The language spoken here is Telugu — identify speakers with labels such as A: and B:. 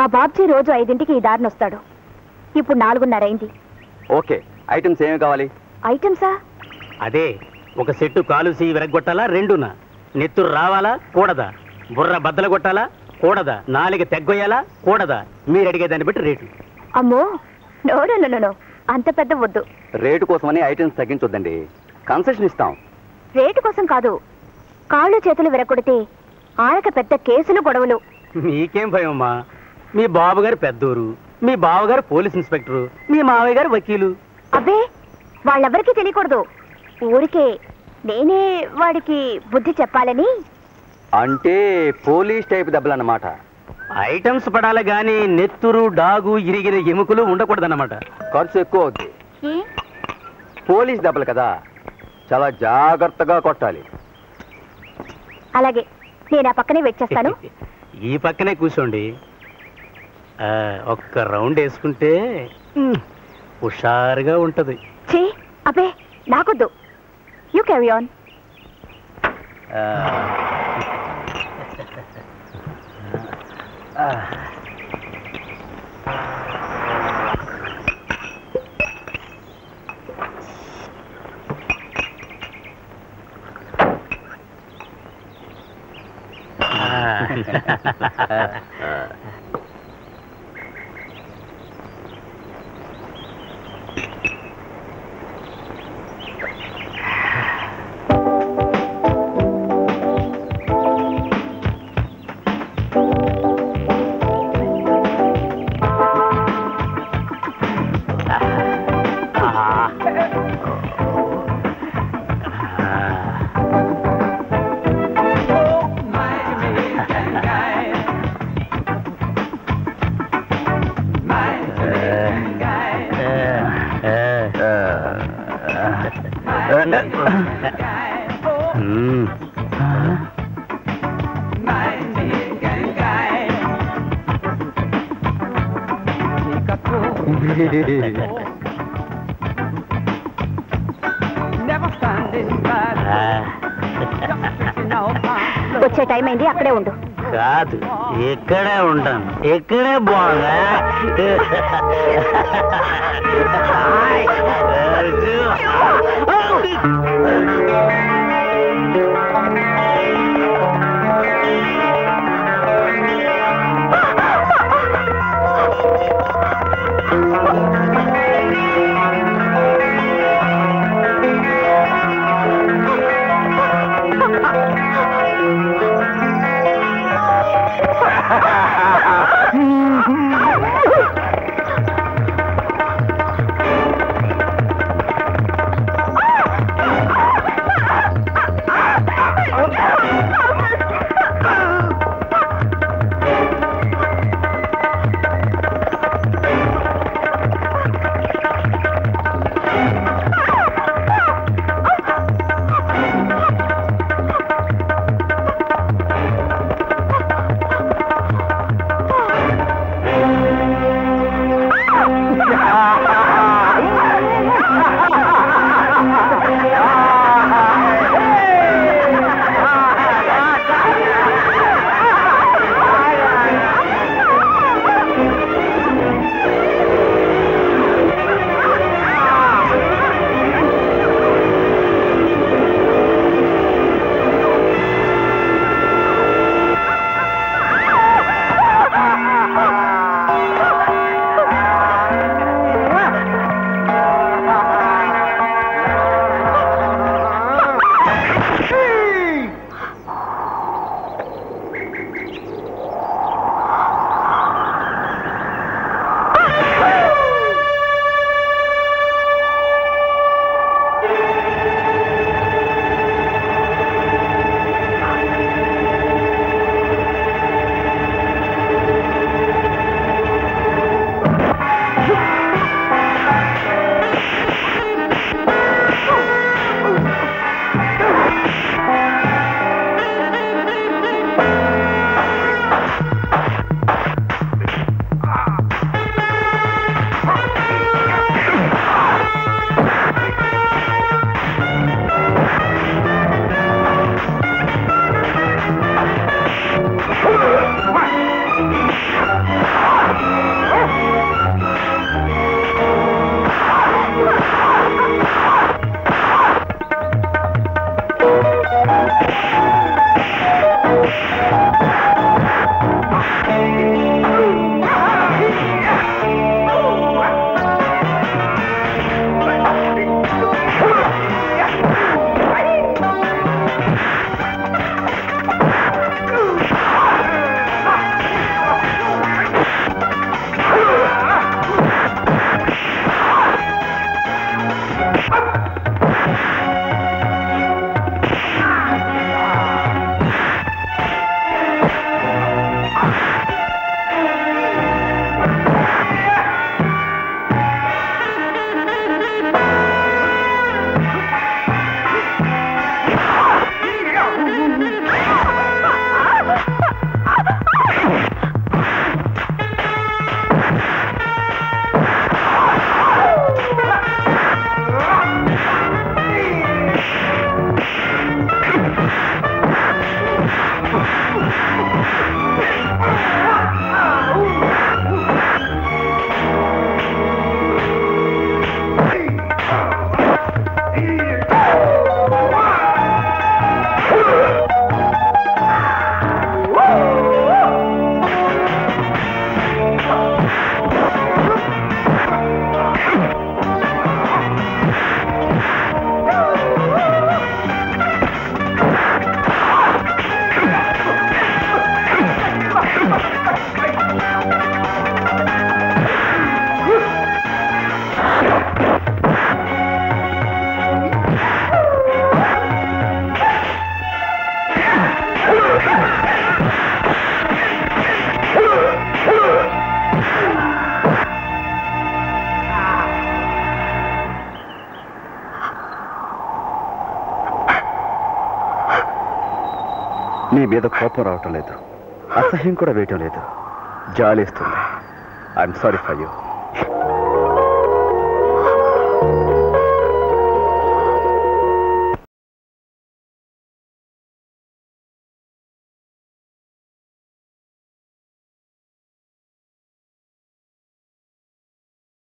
A: బాబ్జీ రోజు ఐదింటికి ఈ దారిని వస్తాడు ఇప్పుడు నాలుగున్నర అయింది
B: ఓకే ఐటమ్స్ ఏమి కావాలి
A: ఐటమ్సా
C: అదే ఒక సెట్టు కాలుసి విరగొట్టాలా రెండునా నెత్తురు రావాలా కూడదా బుర్ర బద్దలు కొట్టాలా కూడదా నాలుగు తెగ్గొయ్యాలా కూడదా మీరు అడిగే దాన్ని బట్టి రేటు
A: అమ్మో no no no, no no అంత పెద్ద వద్దు
B: రేటు కోసమని ఐటమ్స్ తగ్గించొద్దండి కన్సెషన్ ఇస్తాం
A: రేటు కోసం కాదు కాళ్ళు చేతులు విరగొడితే ఆయనక పెద్ద కేసులు గొడవలు
C: మీకేం భయం అమ్మా మీ బాబుగారు పెద్దూరు మీ బావగారు పోలీస్ ఇన్స్పెక్టరు మీ మావయ్య గారు వకీలు
A: అబ్బే వాళ్ళెవరికీ తెలియకూడదు ఊరికే నేనే వాడికి బుద్ధి చెప్పాలని
B: అంటే పోలీస్ టైప్ దెబ్బలన్నమాట
C: ఐటమ్స్ పడాలి గాని నెత్తురు డాగు ఇరిగిన ఎముకలు ఉండకూడదన్నమాట
B: ఖర్చు ఎక్కువ అవుద్ది పోలీస్ దెబ్బలు కదా చాలా జాగ్రత్తగా కొట్టాలి
A: అలాగే నేను ఆ పక్కనే వెయిట్ చేస్తాను
C: ఈ పక్కనే కూర్చోండి ఆ, ఒక్క రౌండ్ వేసుకుంటే ఉమ్, హుషారుగా ఉంటది
A: ఛీ అబ్బే నాకొద్దు యూ క్యారీ ఆన్
C: ఆ. ఆ. మ్మ్. ఆ.
A: వచ్చే టైం అయింది అక్కడే ఉండు
C: కాదు ఇక్కడే ఉంటాను ఇక్కడే బాగా
B: నీ మీద కోపం రావటం లేదు అసహ్యం కూడా వేయటం లేదు జాలిస్తుంది ఐఎమ్ సారీ ఫర్ యూ